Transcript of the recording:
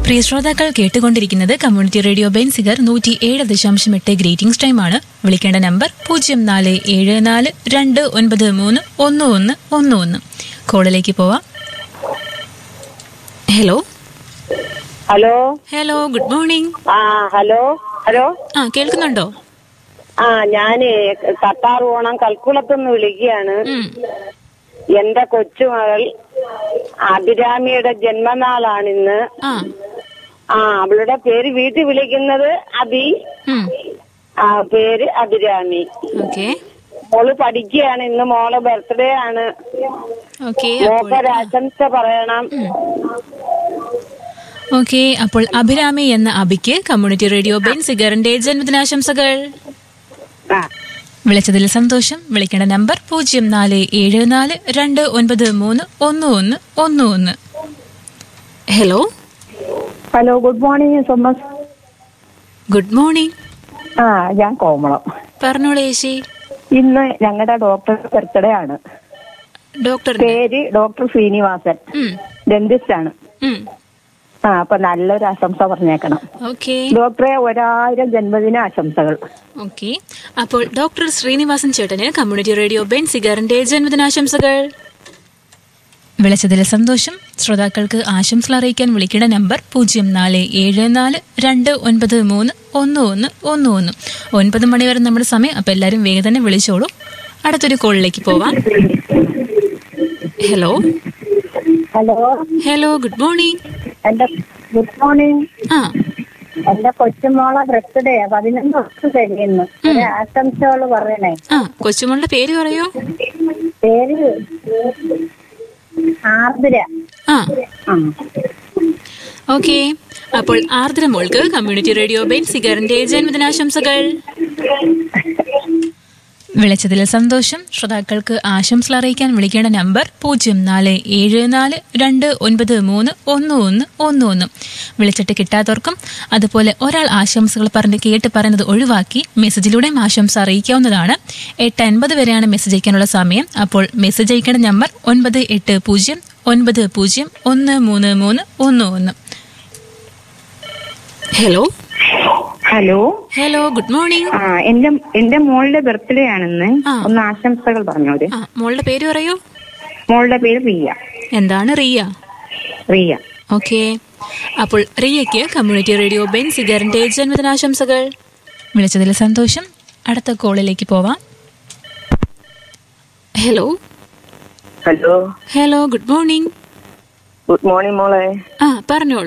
പ്രിയ ശ്രോതാക്കൾ കേട്ടുകൊണ്ടിരിക്കുന്നത് community radio Benziger നൂറ്റി ഏഴ് ദശാംശം എട്ട് ഗ്രീറ്റിംഗ്സ് ടൈമാണ് വിളിക്കേണ്ട നമ്പർ പൂജ്യം നാല് ഏഴ് നാല് രണ്ട് ഒൻപത് മൂന്ന് ഒന്ന് ഒന്ന് ഒന്ന് ഒന്ന് കോളിലേക്ക് പോവാം hello hello hello good morning ആ ഹലോ ഹലോ ആ കേൾക്കുന്നുണ്ടോ ആ ഞാന് കത്താർ ഓണം കൽക്കുളത്തുനിന്ന് വിളിക്കുകയാണ് ഉം. എന്റെ കൊച്ചുമകൾ അഭിരാമിയുടെ ജന്മനാളാണിന്ന് ആ ആ അവളുടെ പേര് വീട്ടിൽ വിളിക്കുന്നത് അഭി ഉം. ആ പേര് അഭിരാമി ഓക്കെ മോള് പഠിക്കുകയാണ് ഇന്ന് മോളെ ബർത്ത്ഡേ ആണ് ഓക്കെ അപ്പോൾ മോക്കൊരു ആശംസ പറയണം ഓക്കെ അപ്പോൾ അഭിരാമി എന്ന അബിക്ക് കമ്മ്യൂണിറ്റി റേഡിയോ ബെൻസിഗറിന്റെ ജന്മദിനാശംസകൾ ആ വിളിച്ചതിൽ സന്തോഷം വിളിക്കേണ്ട നമ്പർ പൂജ്യം നാല് ഏഴ് നാല് രണ്ട് ഒൻപത് മൂന്ന് ഒന്ന് ഒന്ന് ഒന്ന് ഒന്ന് hello hello good morning Thomas good morning ആ ഞാൻ കോമളം പറഞ്ഞോളൂ ചേച്ചി ഇന്ന് ഞങ്ങളുടെ ഡോക്ടർ ബർത്ത്ഡേ ആണ് ഡോക്ടർ പേര് ഡോക്ടർ ശ്രീനിവാസൻ ഡെന്റിസ്റ്റ് ആണ് ആ അപ്പൊ നല്ലൊരു ആശംസ പറഞ്ഞേക്കണം ഓക്കെ ഡോക്ടറെ ഒരായിരം ജന്മദിന ആശംസകൾ ഓക്കെ അപ്പോൾ ഡോക്ടർ ശ്രീനിവാസൻ ചേട്ടന് കമ്മ്യൂണിറ്റി റേഡിയോ ബെൻസിഗറിന്റെ ജന്മദിനാശംസകൾ വിളിച്ചതിൽ സന്തോഷം ശ്രോതാക്കൾക്ക് ആശംസകൾ അറിയിക്കാൻ വിളിക്കേണ്ട നമ്പർ പൂജ്യം നാല് ഏഴ് നാല് രണ്ട് ഒൻപത് മൂന്ന് ഒന്ന് ഒന്ന് ഒന്ന് ഒന്ന് ഒൻപത് മണി വരെ നമ്മുടെ സമയം അപ്പൊ എല്ലാവരും വേഗം തന്നെ വിളിച്ചോളൂ അടുത്തൊരു കോളിലേക്ക് പോവാം hello hello hello good morning എന്റെ ഗുഡ് മോർണിംഗ് ആ എന്റെ കൊച്ചുമോളെ ബർത്ത്ഡേ പതിനൊന്ന് വർഷം കഴിയുന്നു ഒരു ആശംസകൾ പറയണേ ആ കൊച്ചുമോളുടെ പേര് പറയോ പേര് ആർദ്ര ആ ആ ഓക്കെ അപ്പോൾ ആർദ്ര മോൾക്ക് കമ്മ്യൂണിറ്റി റേഡിയോ ബെൻസിഗറിന്റെ ജന്മദിനാശംസകൾ വിളിച്ചതിൽ സന്തോഷം ശ്രോതാക്കൾക്ക് ആശംസകൾ അറിയിക്കാൻ വിളിക്കേണ്ട നമ്പർ പൂജ്യം നാല് ഏഴ് നാല് രണ്ട് ഒൻപത് മൂന്ന് ഒന്ന് ഒന്ന് ഒന്ന് ഒന്ന് വിളിച്ചിട്ട് കിട്ടാത്തവർക്കും അതുപോലെ ഒരാൾ ആശംസകൾ പറഞ്ഞ് കേട്ട് പറയുന്നത് ഒഴിവാക്കി മെസ്സേജിലൂടെയും ആശംസ അറിയിക്കാവുന്നതാണ് എട്ട് അൻപത് വരെയാണ് മെസ്സേജ് അയക്കാനുള്ള സമയം അപ്പോൾ മെസ്സേജ് അയക്കേണ്ട നമ്പർ ഒൻപത് എട്ട് പൂജ്യം ഒൻപത് പൂജ്യം ഒന്ന് മൂന്ന് മൂന്ന് ഒന്ന് ഒന്ന് hello hello hello good morning ആ എന്റെ എന്റെ മോളുടെ ബർത്ത്ഡേ ആണെന്ന് ആ. ഒന്ന് ആശംസകൾ പറഞ്ഞോര് ആ മോളുടെ പേര് പറയൂ മോളുടെ പേര് റിയ എന്താണ് റിയ റിയ ഓക്കെ അപ്പോൾ റിയയ്ക്ക് കമ്മ്യൂണിറ്റി റേഡിയോ ബെൻ സിഗറിന്റെ ജന്മദിനാശംസകൾ വിളിച്ചതിൽ സന്തോഷം അടുത്ത കോളിലേക്ക് പോവാം hello hello hello good morning good morning മോളെ ആ പറഞ്ഞോളൂ